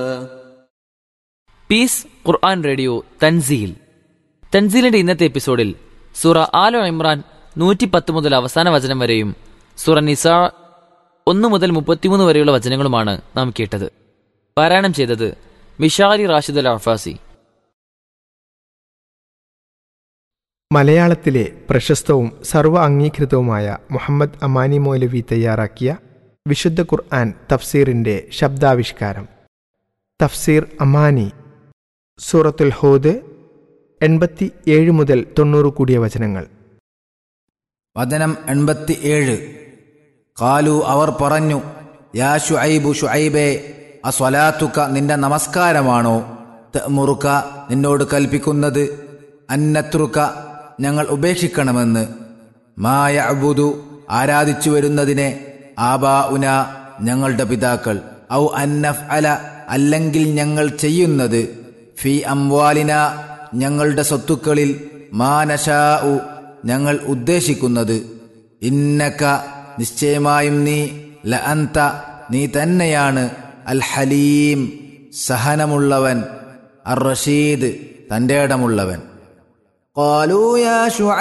piece ഖുർആൻ radio തൻസീൽ തൻസീലിന്റെ ഇന്നത്തെ എപ്പിസോഡിൽ സൂറ ആലോ ഇമ്രാൻ നൂറ്റി പത്ത് മുതൽ അവസാന വചനം വരെയും സൂറ നിസ ഒന്ന് മുതൽ മുപ്പത്തിമൂന്ന് വരെയുള്ള വചനങ്ങളുമാണ് നാം കേട്ടത് പാരായണം ചെയ്തത് മിഷാരി റാഷിദ് അൽ അർഫാസി മലയാളത്തിലെ പ്രശസ്തവും സർവ അംഗീകൃതവുമായ മുഹമ്മദ് അമാനി മൗലവി തയ്യാറാക്കിയ വിശുദ്ധ ഖുർആൻ തഫ്സീറിന്റെ ശബ്ദാവിഷ്കാരം തഫ്സീർ അമാനി സൂറത്തുൽ ഹോദ് എൺപത്തി ഏഴ് മുതൽ തൊണ്ണൂറ് കൂടിയ വചനങ്ങൾ വചനം എൺപത്തി ഏഴ് കാലു അവർ പറഞ്ഞു യാ ഷുഐബു ഷുഐബേ അസ്വലാത്തുക്ക നിന്റെ നമസ്കാരമാണോ മുറുക്ക നിന്നോട് കൽപ്പിക്കുന്നത് അന്നത്രുക്ക ഞങ്ങൾ ഉപേക്ഷിക്കണമെന്ന് മായ അബുദു ആരാധിച്ചു വരുന്നതിനെ ആബാ ഉന ഞങ്ങളുടെ പിതാക്കൾ ഔ അന്നഫ് അല അല്ലെങ്കിൽ ഞങ്ങൾ ചെയ്യുന്നത് ഫി അംവാലിന ഞങ്ങളുടെ സ്വത്തുക്കളിൽ മാനശാ ഞങ്ങൾ ഉദ്ദേശിക്കുന്നത് ഇന്നക്ക നിശ്ചയമായും നീ ല അന്ത നീ തന്നെയാണ് അൽ ഹലീം സഹനമുള്ളവൻ അർ റഷീദ് തൻ്റെ ഇടമുള്ളവൻ قالوا يا شعيب